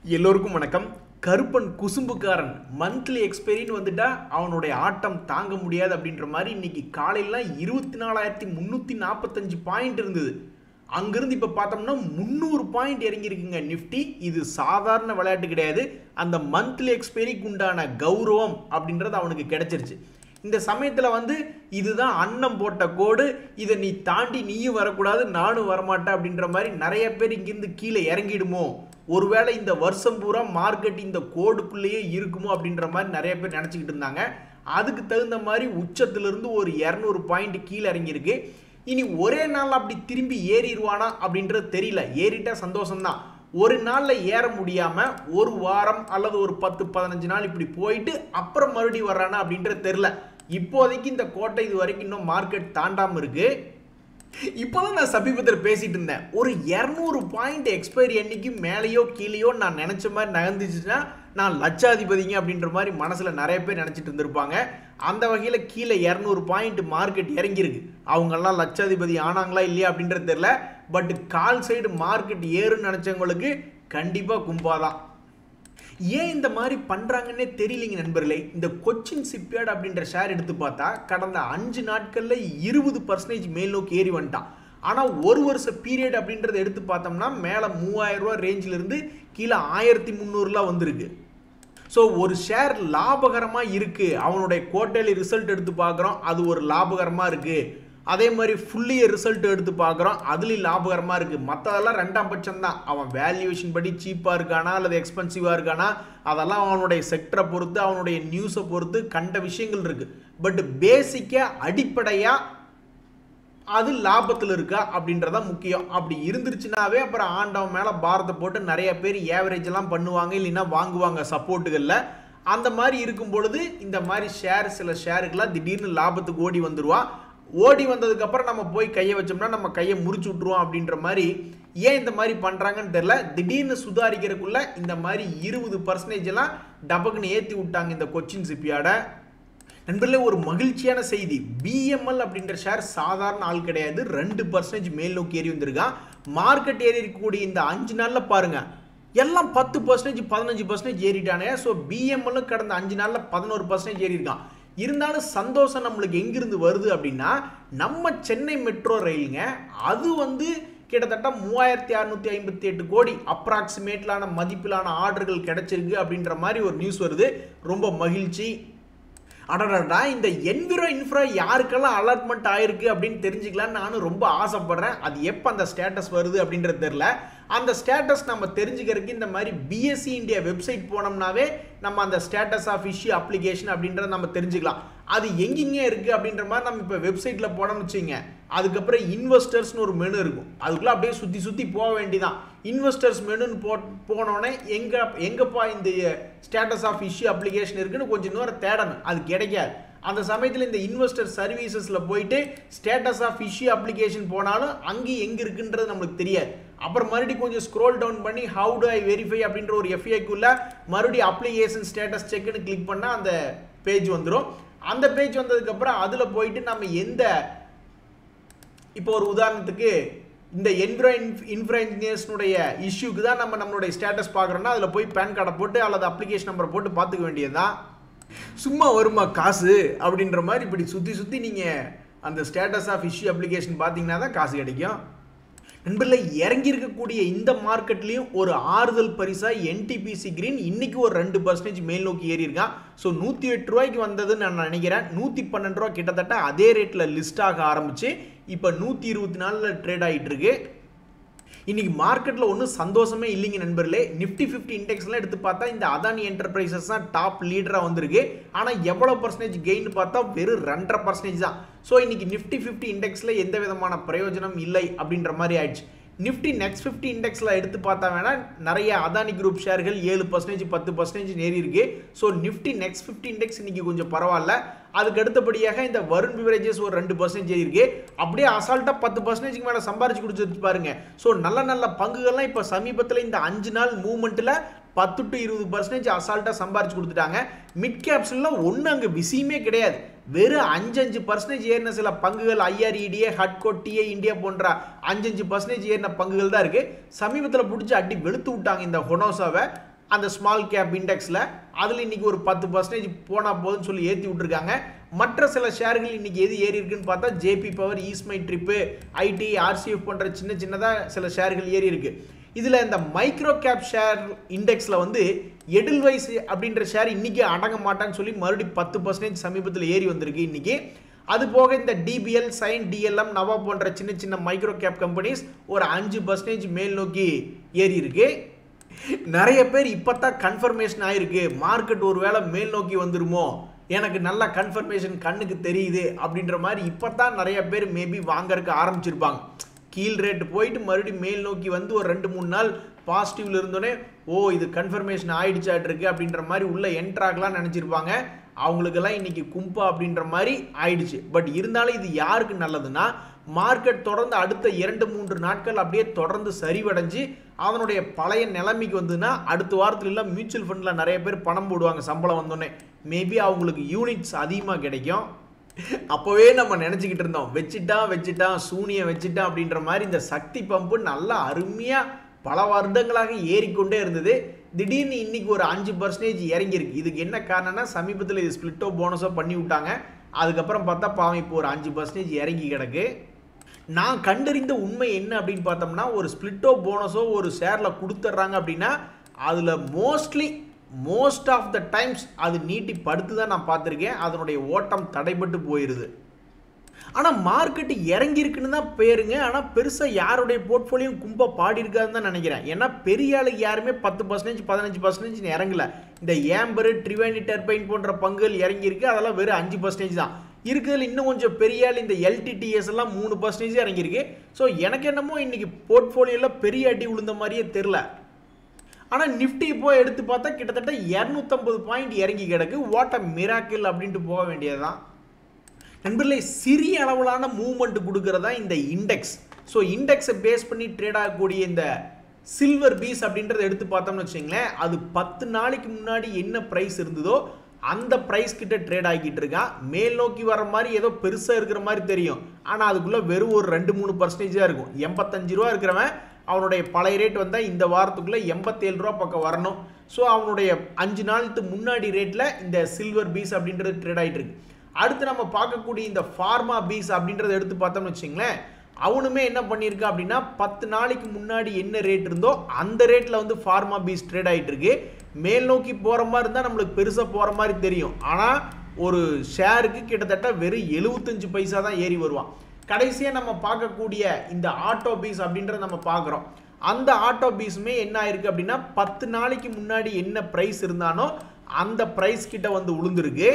எல்லோருக்கும் வணக்கம் கருப்பன் குசும்புக்காரன் மந்த்லி எக்ஸ்பைரின்னு வந்துட்டா அவனுடைய ஆட்டம் தாங்க முடியாது அப்படின்ற மாதிரி இன்னைக்கு காலையிலாம் இருபத்தி நாலாயிரத்தி முந்நூற்றி நாற்பத்தஞ்சு பாயிண்ட் இருந்தது அங்கிருந்து இப்போ பார்த்தோம்னா முந்நூறு பாயிண்ட் இறங்கியிருக்குங்க நிஃப்டி இது சாதாரண விளையாட்டு கிடையாது அந்த மந்த்லி எக்ஸ்பைரிக்கு உண்டான கௌரவம் அப்படின்றது அவனுக்கு கிடைச்சிருச்சு இந்த சமயத்தில் வந்து இதுதான் அன்னம் போட்ட கோடு இதை நீ தாண்டி நீயும் வரக்கூடாது நானும் வரமாட்டேன் அப்படின்ற மாதிரி நிறைய பேர் இங்கிருந்து கீழே இறங்கிடுமோ ஒருவேளை இந்த வருஷம் பூரா மார்க்கெட் இந்த கோடுக்குள்ளேயே இருக்குமோ அப்படின்ற மாதிரி நிறைய பேர் நினச்சிக்கிட்டு இருந்தாங்க அதுக்கு தகுந்த மாதிரி உச்சத்திலிருந்து ஒரு இரநூறு பாயிண்ட் கீழே இறங்கியிருக்கு இனி ஒரே நாள் அப்படி திரும்பி ஏறிடுவானா அப்படின்றது தெரியல ஏறிட்டா சந்தோஷம்தான் ஒரு நாளில் ஏற முடியாமல் ஒரு வாரம் அல்லது ஒரு பத்து பதினஞ்சு நாள் இப்படி போயிட்டு அப்புறம் மறுபடியும் வர்றானா அப்படின்றது தெரில இப்போதைக்கு இந்த கோட்டை இது வரைக்கும் இன்னும் மார்க்கெட் தாண்டாமல் இருக்கு இப்போதான் நான் சமீபத்தில் பேசிட்டு இருந்தேன் ஒரு இரநூறு பாயிண்ட் எக்ஸ்பைரி அன்னைக்கு மேலேயோ கீழேயோ நான் நினச்ச மாதிரி நகர்ந்துச்சுன்னா நான் லட்சாதிபதிங்க அப்படின்ற மாதிரி மனசில் நிறைய பேர் நினச்சிட்டு இருந்திருப்பாங்க அந்த வகையில் கீழே இரநூறு பாயிண்ட் மார்க்கெட் இறங்கியிருக்கு அவங்கெல்லாம் லட்சாதிபதி ஆனாங்களா இல்லையா அப்படின்றது தெரில பட் கால் சைடு மார்க்கெட் ஏறுன்னு நினச்சவங்களுக்கு கண்டிப்பாக கும்பாதான் ஏன் இந்த மாதிரி பண்ணுறாங்கன்னே தெரியலைங்க நண்பர்களே இந்த கொச்சின் சிப்யார்ட் அப்படின்ற ஷேர் எடுத்து பார்த்தா கடந்த அஞ்சு நாட்களில் இருபது பர்சன்டேஜ் மேல் நோக்கி ஏறி வந்துட்டான் ஆனால் ஒரு வருஷ பீரியட் அப்படின்றத எடுத்து பார்த்தோம்னா மேலே மூவாயிரம் ரூபா ரேஞ்சிலிருந்து கீழே ஆயிரத்தி முந்நூறுலாம் வந்திருக்கு ஸோ ஒரு ஷேர் லாபகரமாக இருக்குது அவனுடைய குவார்டர்லி ரிசல்ட் எடுத்து பார்க்குறோம் அது ஒரு லாபகரமாக இருக்குது அதே மாதிரி ஃபுல்லி ரிசல்ட் எடுத்து பார்க்குறோம் அதுலேயும் லாபகரமாக இருக்குது மற்றதெல்லாம் ரெண்டாம் பட்சம் தான் அவன் வேல்யூவேஷன் படி சீப்பாக இருக்கானா அல்லது எக்ஸ்பென்சிவாக இருக்கானா அதெல்லாம் அவனுடைய செக்டரை பொறுத்து அவனுடைய நியூஸை பொறுத்து கண்ட விஷயங்கள் இருக்குது பட் பேசிக்காக அடிப்படையாக அது லாபத்தில் இருக்கா அப்படின்றதா முக்கியம் அப்படி இருந்துருச்சுனாவே அப்புறம் ஆண்டவன் மேலே பாரத்தை போட்டு நிறைய பேர் ஏவரேஜ் எல்லாம் பண்ணுவாங்க இல்லைன்னா வாங்குவாங்க சப்போர்ட்டுகளில் அந்த மாதிரி இருக்கும் பொழுது இந்த மாதிரி ஷேர் சில ஷேருக்கெல்லாம் திடீர்னு லாபத்துக்கு ஓடி வந்துடுவான் ஓடி வந்ததுக்கப்புறம் நம்ம போய் கையை வச்சோம்னா நம்ம கையை முறிச்சு விட்ருவோம் அப்படின்ற மாதிரி ஏன் இந்த மாதிரி பண்ணுறாங்கன்னு தெரில திடீர்னு சுதாரிக்கிறதுக்குள்ள இந்த மாதிரி இருபது பர்சன்டேஜ் எல்லாம் டபக்குன்னு ஏற்றி விட்டாங்க இந்த கொச்சின் சிப்பியாடை நண்பர்களே ஒரு மகிழ்ச்சியான செய்தி பிஎம்எல் அப்படின்ற ஷேர் சாதாரண ஆள் கிடையாது ரெண்டு பர்சன்டேஜ் மேல் நோக்கி ஏறி வந்திருக்கான் மார்க்கெட் ஏறி இருக்கக்கூடிய இந்த அஞ்சு நாளில் பாருங்க எல்லாம் பத்து பர்சன்டேஜ் பதினஞ்சு பர்சன்டேஜ் ஏறிட்டானே ஸோ பிஎம்எல்லும் கடந்த அஞ்சு நாளில் பதினோரு பர்சன்டேஜ் ஏறி இருக்கான் இருந்தாலும் சந்தோஷம் நம்மளுக்கு எங்கிருந்து வருது அப்படின்னா நம்ம சென்னை மெட்ரோ ரயிலுங்க அது வந்து கிட்டத்தட்ட மூவாயிரத்தி அறுநூத்தி ஐம்பத்தி எட்டு கோடி அப்ராக்சிமேட்லான மதிப்பிலான ஆர்டர்கள் கிடைச்சிருக்கு அப்படின்ற மாதிரி ஒரு நியூஸ் வருது ரொம்ப மகிழ்ச்சி அடடா இந்த என்விரோ இன்ஃப்ரா யாருக்கெல்லாம் அலாட்மெண்ட் ஆயிருக்கு அப்படின்னு தெரிஞ்சுக்கலான்னு நானும் ரொம்ப ஆசைப்படுறேன் அது எப்போ அந்த ஸ்டேட்டஸ் வருது அப்படின்றது தெரில அந்த ஸ்டேட்டஸ் நம்ம தெரிஞ்சுக்கிறதுக்கு இந்த மாதிரி பிஎஸ்சி இந்தியா வெப்சைட் போனோம்னாவே நம்ம அந்த ஸ்டேட்டஸ் ஆஃப் இஷ்யூ அப்ளிகேஷன் அப்படின்றத நம்ம தெரிஞ்சுக்கலாம் அது எங்கெங்கே இருக்குது அப்படின்ற மாதிரி நம்ம இப்போ வெப்சைட்டில் போனோம்னு வச்சுங்க அதுக்கப்புறம் இன்வெஸ்டர்ஸ்னு ஒரு மெனு இருக்கும் அதுக்குள்ளே அப்படியே சுற்றி சுற்றி போக வேண்டிதான் இன்வெஸ்டர்ஸ் மெனுன்னு போ போனோடனே எங்கே எங்கேப்பா இந்த ஸ்டேட்டஸ் ஆஃப் இஷ்யூ அப்ளிகேஷன் இருக்குன்னு கொஞ்சம் நேரம் தேடணும் அது கிடைக்காது அந்த சமயத்தில் இந்த இன்வெஸ்டர் சர்வீசஸில் போயிட்டு ஸ்டேட்டஸ் ஆஃப் இஷ்யூ அப்ளிகேஷன் போனாலும் அங்கே எங்கே இருக்குன்றது நம்மளுக்கு தெரியாது அப்புறம் மறுபடியும் கொஞ்சம் ஸ்க்ரோல் டவுன் பண்ணி ஹவு டு ஐ வெரிஃபை அப்படின்ற ஒரு எஃப்ஐக்குள்ள மறுபடியும் அப்ளிகேஷன் ஸ்டேட்டஸ் செக்னு கிளிக் பண்ணால் அந்த பேஜ் வந்துடும் அந்த பேஜ் வந்ததுக்கப்புறம் அதில் போயிட்டு நம்ம எந்த இப்போ ஒரு உதாரணத்துக்கு இந்த என்விரோ இன்ஃப்ரா இன்ஜினியர்ஸ்னுடைய இஷ்யூக்கு தான் நம்ம நம்மளுடைய ஸ்டேட்டஸ் பார்க்குறோன்னா அதில் போய் பேன் கார்டை போட்டு அல்லது அப்ளிகேஷன் நம்பரை போட்டு பார்த்துக்க வேண்டியதுதான் சும்மா வருமா காசு அப்படின்ற மாதிரி இப்படி சுற்றி சுற்றி நீங்கள் அந்த ஸ்டேட்டஸ் ஆஃப் இஷ்யூ அப்ளிகேஷன் பார்த்தீங்கன்னா தான் காசு கிடைக்கும் நண்பரில் இறங்கி இருக்கக்கூடிய இந்த மார்க்கெட்லேயும் ஒரு ஆறுதல் பரிசாக என்டிபிசி கிரீன் இன்னைக்கு ஒரு ரெண்டு பர்சன்டேஜ் மேல் நோக்கி ஏறி இருக்கான் ஸோ நூற்றி எட்டு ரூபாய்க்கு வந்ததுன்னு நான் நினைக்கிறேன் நூற்றி பன்னெண்டு ரூபா கிட்டத்தட்ட அதே ரேட்டில் லிஸ்ட் ஆக ஆரம்பிச்சு இப்போ நூற்றி இருபத்தி நாலில் ட்ரேட் ஆகிட்டு இருக்கு இன்னைக்கு மார்க்கெட்டில் ஒன்றும் சந்தோஷமே இல்லைங்க நண்பர்களே நிஃப்டி ஃபிஃப்டி இண்டெக்ஸ்லாம் எடுத்து பார்த்தா இந்த அதானி என்டர்பிரைசஸ் தான் டாப் லீடராக வந்திருக்கு ஆனால் எவ்வளோ பர்சன்டேஜ் கெயின் பார்த்தா வெறும் ரெண்டரை பர்சன்டேஜ் தான் ஸோ இன்னைக்கு நிஃப்டி ஃபிஃப்டி இண்டெக்ஸில் எந்த விதமான பிரயோஜனம் இல்லை அப்படின்ற மாதிரி ஆயிடுச்சு நிஃப்டி நெக்ஸ்ட் ஃபிஃப்டி இண்டெக்ஸில் எடுத்து பார்த்தா வேணால் நிறைய அதானி குரூப் ஷேர்கள் ஏழு பர்சன்டேஜ் பத்து பர்சன்டேஜ் ஏறி இருக்கு so Nifty next fifty index இன்னைக்கு கொஞ்சம் பரவாயில்ல அதுக்கு அடுத்தபடியாக இந்த வருண் பிவரேஜஸ் ஒரு ரெண்டு பர்சன்டேஜ் ஏறி இருக்கு அப்படியே அசால்ட்டாக பத்து பர்சன்டேஜ்க்கு மேலே சம்பாரிச்சு கொடுத்துட்டு பாருங்க ஸோ நல்ல நல்ல பங்குகள்லாம் இப்போ சமீபத்தில் இந்த அஞ்சு நாள் மூவ்மெண்ட்டில் பத்து டு இருபது பர்சன்டேஜ் அசால்ட்டாக சம்பாரிச்சு கொடுத்துட்டாங்க மிட் கேப்ஸ்லாம் ஒன்றும் அங்கே விஷயமே கிடையாது வெறும் அஞ்சு அஞ்சு பர்சன்டேஜ் ஏறின சில பங்குகள் ஐஆர்இடிஏ ஹட்கோ டிஏ இந்தியா போன்ற அஞ்சஞ்சு பர்சன்டேஜ் ஏறின பங்குகள் தான் இருக்குது சமீபத்தில் பிடிச்சி அடி வெளுத்து விட்டாங்க இந்த ஹொனோசாவை அந்த ஸ்மால் கேப் இண்டெக்ஸில் அதில் இன்னைக்கு ஒரு பத்து பர்சன்டேஜ் போனால் போதும்னு சொல்லி ஏற்றி விட்டுருக்காங்க மற்ற சில ஷேர்கள் இன்னைக்கு எது ஏறி இருக்குன்னு பார்த்தா ஜேபி பவர் ஈஸ்மை ட்ரிப்பு ஐடி ஆர்சிஎஃப் போன்ற சின்ன சின்னதாக சில ஷேர்கள் ஏறி இருக்கு இதில் இந்த மைக்ரோ கேப் ஷேர் இண்டெக்ஸில் வந்து எடில்வைஸ் அப்படின்ற ஷேர் இன்னைக்கு அடங்க மாட்டான்னு சொல்லி மறுபடியும் பத்து பர்சன்டேஜ் சமீபத்தில் ஏறி வந்திருக்கு இன்னைக்கு அது போக இந்த டிபிஎல் சைன் டிஎல்எம் நவா போன்ற சின்ன சின்ன மைக்ரோ கேப் கம்பெனிஸ் ஒரு அஞ்சு பர்சன்டேஜ் மேல் நோக்கி ஏறி இருக்கு நிறைய பேர் இப்போ தான் கன்ஃபர்மேஷன் ஆயிருக்கு மார்க்கெட் ஒரு வேளை மேல் நோக்கி வந்துருமோ எனக்கு நல்ல கன்ஃபர்மேஷன் கண்ணுக்கு தெரியுது அப்படின்ற மாதிரி இப்போ தான் நிறைய பேர் மேபி வாங்கறதுக்கு ஆரம்பிச்சிருப்பாங்க கீழ் ரேட்டு போயிட்டு மறுபடியும் மேல் நோக்கி வந்து ஒரு ரெண்டு மூணு நாள் பாசிட்டிவ்ல இருந்தோடனே ஓ இது கன்ஃபர்மேஷன் ஆயிடுச்சாட்டிருக்கு அப்படின்ற மாதிரி உள்ள என்ட்ராகலாம் நினச்சிருப்பாங்க அவங்களுக்கெல்லாம் இன்னைக்கு கும்பா அப்படின்ற மாதிரி ஆயிடுச்சு பட் இருந்தாலும் இது யாருக்கு நல்லதுன்னா மார்க்கெட் தொடர்ந்து அடுத்த இரண்டு மூன்று நாட்கள் அப்படியே தொடர்ந்து சரிவடைஞ்சு அதனுடைய பழைய நிலைமைக்கு வந்துன்னா அடுத்த வாரத்துல எல்லாம் மியூச்சுவல் ஃபண்டில் நிறைய பேர் பணம் போடுவாங்க சம்பளம் வந்தோடனே மேபி அவங்களுக்கு யூனிட்ஸ் அதிகமாக கிடைக்கும் அப்போவே நம்ம நினச்சிக்கிட்டு இருந்தோம் வச்சுட்டான் வச்சுட்டான் சூனியம் வச்சுட்டான் அப்படின்ற மாதிரி இந்த சக்தி பம்பு நல்லா அருமையாக பல வருடங்களாக ஏறிக்கொண்டே இருந்தது திடீர்னு இன்னைக்கு ஒரு அஞ்சு பர்சன்டேஜ் இறங்கியிருக்கு இதுக்கு என்ன காரணம்னா சமீபத்தில் இது ஸ்பிளிட்டோ போனஸோ பண்ணி விட்டாங்க அதுக்கப்புறம் பார்த்தா பாவம் இப்போ ஒரு அஞ்சு பர்சன்டேஜ் இறங்கி கிடக்கு நான் கண்டறிந்த உண்மை என்ன அப்படின்னு பார்த்தோம்னா ஒரு ஸ்பிளிட்டோ போனஸோ ஒரு ஷேரில் கொடுத்துட்றாங்க அப்படின்னா அதில் mostly most of the times அது நீட்டி படுத்து தான் நான் பார்த்துருக்கேன் அதனுடைய ஓட்டம் தடைபட்டு போயிடுது ஆனால் மார்க்கெட் இறங்கியிருக்குன்னு தான் பேருங்க ஆனால் பெருசாக யாருடைய போர்ட்ஃபோலியும் கும்ப பாடி இருக்காதுன்னு தான் நினைக்கிறேன் ஏன்னா பெரிய ஆளுக்கு யாருமே பத்து பர்சன்டேஜ் பதினஞ்சு பர்சன்டேஜ் இறங்கல இந்த ஏம்பரு ட்ரிவேனி டர்பைன் போன்ற பங்குகள் இறங்கியிருக்கு அதெல்லாம் வெறும் அஞ்சு பர்சன்டேஜ் தான் இருக்கிறதுல இன்னும் கொஞ்சம் பெரிய ஆள் இந்த எல்டிடிஎஸ் எல்லாம் மூணு பர்சன்டேஜ் இறங்கியிருக்கு ஸோ எனக்கு என்னமோ இன்னைக்கு போர்ட்ஃபோலியோவில் பெரிய அடி விழுந்த மாதிரியே தெரில ஆனால் நிஃப்டி போய் எடுத்து பார்த்தா கிட்டத்தட்ட இரநூத்தம்பது பாயிண்ட் இறங்கி கிடக்கு வாட் அ மிராக்கிள் அப்படின்ட்டு போக வேண்டியதுதான் நண்பர்களே சிறிய அளவிலான மூவ்மெண்ட் கொடுக்கறதா இந்த இண்டெக்ஸ் ஸோ இண்டெக்ஸை பேஸ் பண்ணி ட்ரேட் ஆகக்கூடிய இந்த சில்வர் பீஸ் அப்படின்றத எடுத்து பார்த்தோம்னு வச்சுங்களேன் அது பத்து நாளைக்கு முன்னாடி என்ன ப்ரைஸ் இருந்ததோ அந்த ப்ரைஸ் கிட்ட ட்ரேட் ஆகிட்டு இருக்கான் மேல் நோக்கி வர மாதிரி ஏதோ பெருசாக இருக்கிற மாதிரி தெரியும் ஆனால் அதுக்குள்ளே வெறும் ஒரு ரெண்டு மூணு பர்சன்டேஜ் தான் இருக்கும் எண்பத்தஞ்சு ரூபா இருக்கிறவன் அவனுடைய பழைய ரேட் வந்தால் இந்த வாரத்துக்குள்ளே எண்பத்தேழு ரூபா பக்கம் வரணும் ஸோ அவனுடைய அஞ்சு நாளுக்கு முன்னாடி ரேட்டில் இந்த சில்வர் பீஸ் அப்படின்றது ட்ரேட் ஆகிட்டு இருக்கு அடுத்து நம்ம பார்க்கக்கூடிய இந்த ஃபார்மா பீஸ் அப்படின்றத எடுத்து பார்த்தோம்னு வச்சுங்களேன் அவனுமே என்ன பண்ணியிருக்கா அப்படின்னா பத்து நாளைக்கு முன்னாடி என்ன ரேட் இருந்தோ அந்த ரேட்டில் வந்து ஃபார்மா பீஸ் ட்ரேட் ஆகிட்டு இருக்கு மேல் நோக்கி போகிற மாதிரி இருந்தால் நம்மளுக்கு பெருசாக போகிற மாதிரி தெரியும் ஆனால் ஒரு ஷேருக்கு கிட்டத்தட்ட வெறும் எழுபத்தஞ்சு பைசா தான் ஏறி வருவான் கடைசியாக நம்ம பார்க்கக்கூடிய இந்த ஆட்டோ பீஸ் அப்படின்றத நம்ம பார்க்குறோம் அந்த ஆட்டோ பீஸுமே என்ன ஆயிருக்கு அப்படின்னா பத்து நாளைக்கு முன்னாடி என்ன ப்ரைஸ் இருந்தானோ அந்த ப்ரைஸ் கிட்ட வந்து உளுந்துருக்கு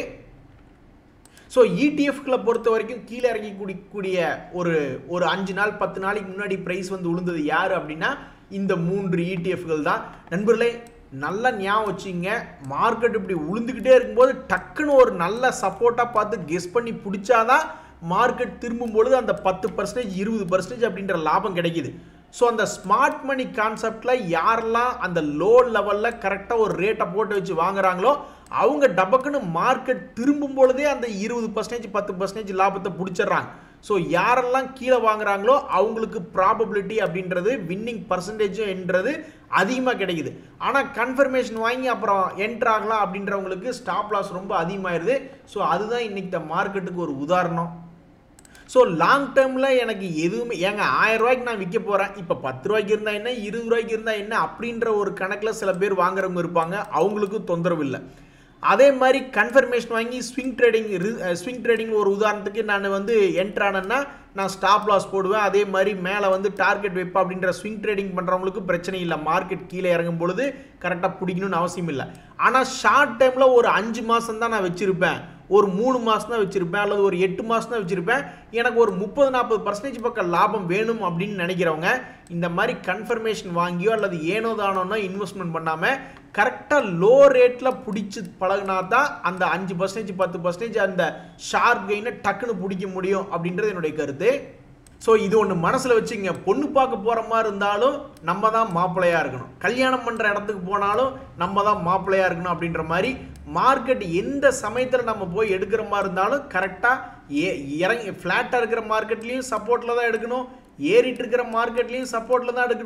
ஸோ இடிஎஃப்களை பொறுத்த வரைக்கும் கீழே இறங்கி கூடிய ஒரு ஒரு அஞ்சு நாள் பத்து நாளைக்கு முன்னாடி ப்ரைஸ் வந்து விழுந்தது யார் அப்படின்னா இந்த மூன்று இடிஎஃப்கள் தான் நண்பர்களே நல்லா ஞாபகம் வச்சுங்க மார்க்கெட் இப்படி உளுந்துக்கிட்டே இருக்கும்போது டக்குன்னு ஒரு நல்ல சப்போர்ட்டாக பார்த்து கெஸ் பண்ணி பிடிச்சாதான் மார்க்கெட் திரும்பும் பொழுது அந்த பத்து பர்சன்டேஜ் இருபது பர்சன்டேஜ் அப்படின்ற லாபம் கிடைக்குது ஸோ அந்த ஸ்மார்ட் மணி கான்செப்டில் யாரெல்லாம் அந்த லோ லெவலில் கரெக்டாக ஒரு ரேட்டை போட்டு வச்சு வாங்குறாங்களோ அவங்க டபக்குன்னு மார்க்கெட் திரும்பும் பொழுதே அந்த இருபது பர்சன்டேஜ் பத்து பர்சன்டேஜ் லாபத்தை பிடிச்சிடுறாங்க ஸோ யாரெல்லாம் கீழே வாங்குறாங்களோ அவங்களுக்கு ப்ராபபிலிட்டி அப்படின்றது வின்னிங் பர்சன்டேஜும் என்றது அதிகமாக கிடைக்குது ஆனால் கன்ஃபர்மேஷன் வாங்கி அப்புறம் என்ட்ரு ஆகலாம் அப்படின்றவங்களுக்கு ஸ்டாப் லாஸ் ரொம்ப அதிகமாயிருது ஸோ அதுதான் இன்னைக்கு இந்த மார்க்கெட்டுக்கு ஒரு உதாரணம் ஸோ லாங் டேர்மில் எனக்கு எதுவுமே ஏங்க ஆயிரம் ரூபாய்க்கு நான் விற்க போகிறேன் இப்போ பத்து ரூபாய்க்கு இருந்தால் என்ன இருபது ரூபாய்க்கு இருந்தால் என்ன அப்படின்ற ஒரு கணக்கில் சில பேர் வாங்குறவங்க இருப்பாங்க அவங்களுக்கும் தொந்தரவு இல்லை அதே மாதிரி கன்ஃபர்மேஷன் வாங்கி ஸ்விங் ட்ரேடிங் ஸ்விங் ட்ரேடிங் ஒரு உதாரணத்துக்கு நான் வந்து என்ட்ரு ஆனேன்னா நான் ஸ்டாப் லாஸ் போடுவேன் அதே மாதிரி மேலே வந்து டார்கெட் வைப்பேன் அப்படின்ற ஸ்விங் ட்ரேடிங் பண்ணுறவங்களுக்கு பிரச்சனை இல்லை மார்க்கெட் கீழே இறங்கும் பொழுது கரெக்டாக பிடிக்கணும்னு அவசியம் இல்லை ஆனால் ஷார்ட் டைமில் ஒரு அஞ்சு மாதம் தான் நான் வச்சுருப்பேன் ஒரு மூணு மாதம் தான் வச்சுருப்பேன் அல்லது ஒரு எட்டு மாதம் தான் வச்சுருப்பேன் எனக்கு ஒரு முப்பது நாற்பது பர்சன்டேஜ் பக்கம் லாபம் வேணும் அப்படின்னு நினைக்கிறவங்க இந்த மாதிரி கன்ஃபர்மேஷன் வாங்கியோ அல்லது ஏனோ தானோன்னா இன்வெஸ்ட்மெண்ட் பண்ணாமல் கரெக்டாக லோ ரேட்டில் பிடிச்சி பழகினா தான் அந்த அஞ்சு பர்சன்டேஜ் பத்து பர்சன்டேஜ் அந்த ஷார்ப் கெயினை டக்குன்னு பிடிக்க முடியும் அப்படின்றது என்னுடைய கருத்து ஸோ இது ஒன்று மனசில் வச்சுங்க பொண்ணு பார்க்க போகிற மாதிரி இருந்தாலும் நம்ம தான் மாப்பிள்ளையாக இருக்கணும் கல்யாணம் பண்ணுற இடத்துக்கு போனாலும் நம்ம தான் மாப்பிள்ளையாக இருக்கணும் அப்படின்ற மாதிரி மார்க்கெட் எந்த சமயத்தில் நம்ம போய் எடுக்கிற மாதிரி இருந்தாலும் கரெக்டாக ஏ இறங்கி ஃப்ளாட்டாக இருக்கிற மார்க்கெட்லேயும் சப்போர்ட்டில் தான் எடுக்கணும் ஏறிட்டு இருக்கிற மார்க்கெட்லேயும் சப்போர்ட்டில் தான் எடுக்கணும்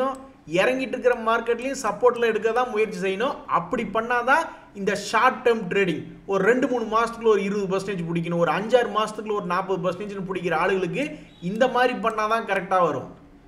இறங்கிட்டு இருக்கிற மார்க்கெட்லையும் சப்போர்ட்டில் எடுக்க தான் முயற்சி செய்யணும் அப்படி பண்ணாதான் இந்த ஷார்ட் டேர்ம் ட்ரேடிங் ஒரு ரெண்டு மூணு மாதத்துக்குள்ள ஒரு இருபது பர்சன்டேஜ் பிடிக்கணும் ஒரு அஞ்சாறு மாதத்துக்குள்ள ஒரு நாற்பது பர்சன்டேஜ் பிடிக்கிற ஆளுகளுக்கு இந்த மாதிரி பண்ணாதான் கரெக்டாக வரும்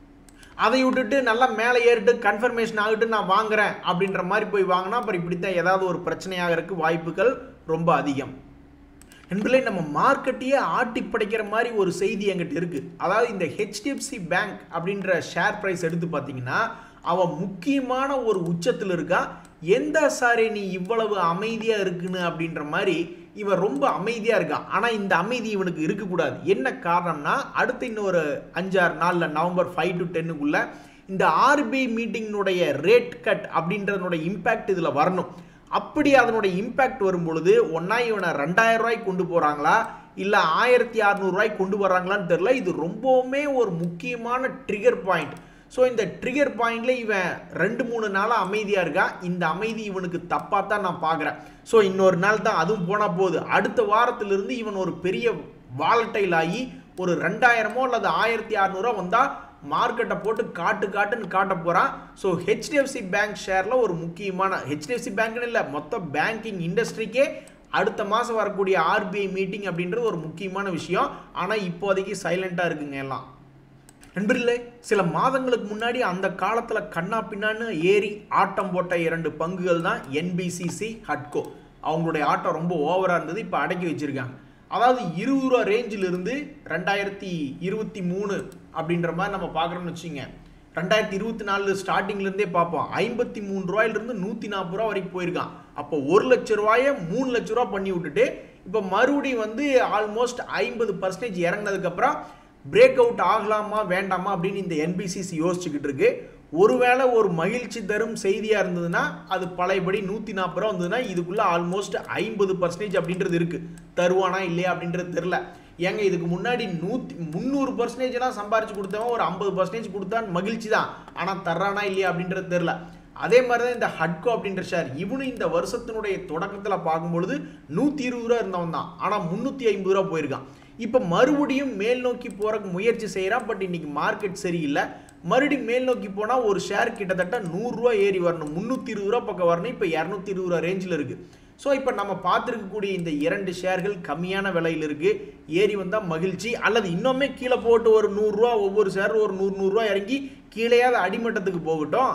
அதை விட்டுட்டு நல்லா மேலே ஏறிட்டு கன்ஃபர்மேஷன் ஆகிட்டு நான் வாங்குறேன் அப்படின்ற மாதிரி போய் வாங்கினா அப்புறம் இப்படித்தான் ஏதாவது ஒரு பிரச்சனையாகிறதுக்கு வாய்ப்புகள் ரொம்ப அதிகம் நண்பர்களே நம்ம மார்க்கெட்டையே ஆட்டி படைக்கிற மாதிரி ஒரு செய்தி எங்கிட்ட இருக்கு அதாவது இந்த ஹெச்டிஎஃப்சி பேங்க் அப்படின்ற ஷேர் ப்ரைஸ் எடுத்து பார்த்தீங்கன்னா அவன் முக்கியமான ஒரு உச்சத்தில் இருக்கா எந்த சாரே நீ இவ்வளவு அமைதியாக இருக்குன்னு அப்படின்ற மாதிரி இவன் ரொம்ப அமைதியாக இருக்கான் ஆனால் இந்த அமைதி இவனுக்கு இருக்கக்கூடாது என்ன காரணம்னா அடுத்து இன்னொரு அஞ்சாறு நாளில் நவம்பர் ஃபைவ் டு டென்னுக்குள்ள இந்த ஆர்பிஐ மீட்டிங்கினுடைய ரேட் கட் அப்படின்றதனுடைய இம்பேக்ட் இதில் வரணும் அப்படி அதனுடைய இம்பேக்ட் வரும் பொழுது ஒன்றா இவனை ரெண்டாயிரம் ரூபாய்க்கு கொண்டு போகிறாங்களா இல்லை ஆயிரத்தி அறநூறுவாய்க்கு கொண்டு வர்றாங்களான்னு தெரில இது ரொம்பவுமே ஒரு முக்கியமான ட்ரிகர் பாயிண்ட் ஸோ இந்த ட்ரிகர் பாயிண்ட்ல இவன் ரெண்டு மூணு நாளாக அமைதியாக இருக்கான் இந்த அமைதி இவனுக்கு தப்பாக தான் நான் பார்க்குறேன் ஸோ இன்னொரு நாள் தான் அதுவும் போனால் போகுது அடுத்த வாரத்திலிருந்து இவன் ஒரு பெரிய வாலட்டைல் ஆகி ஒரு ரெண்டாயிரமோ அல்லது ஆயிரத்தி அறநூறுவா வந்தால் மார்க்கெட்டை போட்டு காட்டு காட்டுன்னு காட்ட போகிறான் ஸோ ஹெச்டிஎஃப்சி பேங்க் ஷேரில் ஒரு முக்கியமான ஹெச்டிஎஃப்சி பேங்க்னு இல்லை மொத்த பேங்கிங் இண்டஸ்ட்ரிக்கே அடுத்த மாதம் வரக்கூடிய ஆர்பிஐ மீட்டிங் அப்படின்றது ஒரு முக்கியமான விஷயம் ஆனால் இப்போதைக்கு சைலண்ட்டாக இருக்குங்க எல்லாம் நண்பர்களே சில மாதங்களுக்கு முன்னாடி அந்த காலத்தில் கண்ணா பின்னான்னு ஏறி ஆட்டம் போட்ட இரண்டு பங்குகள் தான் என்பிசிசி ஹட்கோ அவங்களுடைய ஆட்டம் ரொம்ப ஓவராக இருந்தது இப்போ அடக்கி வச்சிருக்காங்க அதாவது இருபது ரூபா ரேஞ்சிலிருந்து ரெண்டாயிரத்தி இருபத்தி மூணு அப்படின்ற மாதிரி நம்ம பார்க்குறோம்னு வச்சுங்க ரெண்டாயிரத்தி இருபத்தி நாலு ஸ்டார்டிங்லேருந்தே பார்ப்போம் ஐம்பத்தி மூணு ரூபாயிலிருந்து நூற்றி நாற்பது ரூபா வரைக்கும் போயிருக்கான் அப்போ ஒரு லட்ச ரூபாயை மூணு லட்ச ரூபா பண்ணி விட்டுட்டு இப்போ மறுபடியும் வந்து ஆல்மோஸ்ட் ஐம்பது பர்சன்டேஜ் இறங்கினதுக்கப்புறம் பிரேக் அவுட் ஆகலாமா வேண்டாமா அப்படின்னு இந்த என்பிசிசி யோசிச்சுக்கிட்டு இருக்கு ஒருவேளை ஒரு மகிழ்ச்சி தரும் செய்தியாக இருந்ததுன்னா அது பழையபடி நூற்றி நாற்பது ரூபா வந்ததுன்னா இதுக்குள்ளே ஆல்மோஸ்ட் ஐம்பது பர்சன்டேஜ் அப்படின்றது இருக்குது தருவானா இல்லையா அப்படின்றது தெரில ஏங்க இதுக்கு முன்னாடி நூற்றி முந்நூறு பர்சன்டேஜ்லாம் சம்பாரிச்சு கொடுத்தவன் ஒரு ஐம்பது பர்சன்டேஜ் கொடுத்தான் மகிழ்ச்சி தான் ஆனால் தர்றானா இல்லையா அப்படின்றது தெரில அதே மாதிரி தான் இந்த ஹட்கோ அப்படின்ற ஷேர் இவனும் இந்த வருஷத்தினுடைய தொடக்கத்தில் பார்க்கும்பொழுது நூற்றி இருபது ரூபா இருந்தவன் தான் ஆனால் முந்நூற்றி ஐம்பது ரூபா போயிருக்கான் இப்போ மறுபடியும் மேல் நோக்கி போகிறக்கு முயற்சி செய்கிறான் பட் இன்னைக்கு மார்க்கெட் சரியில்லை மறுபடியும் மேல் நோக்கி போனால் ஒரு ஷேர் கிட்டத்தட்ட நூறுரூவா ஏறி வரணும் முந்நூற்றி இருபது ரூபா பக்கம் வரணும் இப்போ இரநூத்தி இருபது ரூபா ரேஞ்சில் இருக்குது ஸோ இப்போ நம்ம பார்த்துருக்கக்கூடிய இந்த இரண்டு ஷேர்கள் கம்மியான விலையில் இருக்குது ஏறி வந்தால் மகிழ்ச்சி அல்லது இன்னுமே கீழே போட்டு ஒரு நூறுரூவா ஒவ்வொரு ஷேர் ஒரு நூறு நூறுரூவா இறங்கி கீழேயாவது அடிமட்டத்துக்கு போகட்டும்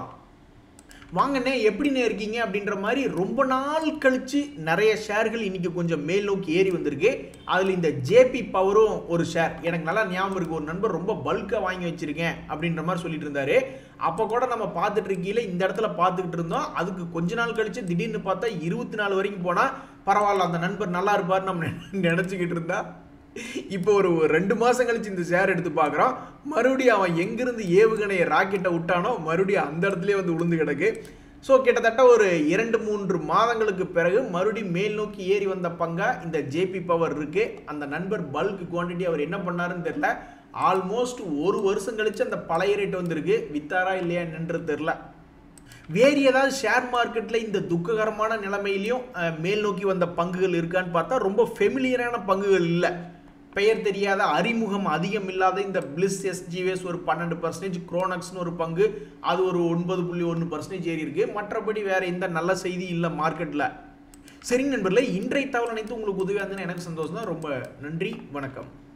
வாங்கண்ணே எப்படிண்ணே இருக்கீங்க அப்படின்ற மாதிரி ரொம்ப நாள் கழிச்சு நிறைய ஷேர்கள் இன்னைக்கு கொஞ்சம் மேல் நோக்கி ஏறி வந்திருக்கு அதில் இந்த ஜேபி பவரும் ஒரு ஷேர் எனக்கு நல்லா ஞாபகம் இருக்கு ஒரு நண்பர் ரொம்ப பல்காக வாங்கி வச்சிருக்கேன் அப்படின்ற மாதிரி சொல்லிட்டு இருந்தாரு அப்போ கூட நம்ம பார்த்துட்டு இருக்கையில இந்த இடத்துல பார்த்துக்கிட்டு இருந்தோம் அதுக்கு கொஞ்ச நாள் கழிச்சு திடீர்னு பார்த்தா இருபத்தி நாலு வரைக்கும் போனால் பரவாயில்ல அந்த நண்பர் நல்லா இருப்பார் நம்ம நினச்சிக்கிட்டு இருந்தா இப்போ ஒரு ரெண்டு மாதம் கழிச்சு இந்த ஷேர் எடுத்து பார்க்குறோம் மறுபடியும் அவன் எங்கிருந்து ஏவுகணையை ராக்கெட்டை விட்டானோ மறுபடியும் அந்த இடத்துலயே வந்து விழுந்து கிடக்கு ஸோ கிட்டத்தட்ட ஒரு இரண்டு மூன்று மாதங்களுக்கு பிறகு மறுபடியும் மேல் நோக்கி ஏறி வந்த பங்கா இந்த ஜேபி பவர் இருக்கு அந்த நண்பர் பல்க் குவான்டிட்டி அவர் என்ன பண்ணாருன்னு தெரியல ஆல்மோஸ்ட் ஒரு வருஷம் கழிச்சு அந்த பழைய ரேட் வந்திருக்கு வித்தாரா இல்லையா நின்று தெரில வேறு ஏதாவது ஷேர் மார்க்கெட்டில் இந்த துக்ககரமான நிலைமையிலையும் அஹ், மேல் நோக்கி வந்த பங்குகள் இருக்கான்னு பார்த்தா ரொம்ப ஃபெமிலியரான பங்குகள் இல்லை பெயர் தெரியாத அறிமுகம் அதிகம் இல்லாத இந்த பிளிஸ் எஸ்ஜிஎஸ் ஒரு பன்னெண்டு பர்சன்டேஜ் குரோனக்ஸ்னு ஒரு பங்கு அது ஒரு ஒன்பது புள்ளி ஒன்று பர்சன்டேஜ் ஏறி இருக்கு மற்றபடி வேற எந்த நல்ல செய்தி இல்லை மார்க்கெட்டில் சரிங்க நண்பர்களே இன்றைய தகவல் அனைத்து உங்களுக்கு உதவியாக இருந்ததுன்னு எனக்கு சந்தோஷம் தான் ரொம்ப நன்றி வணக்கம்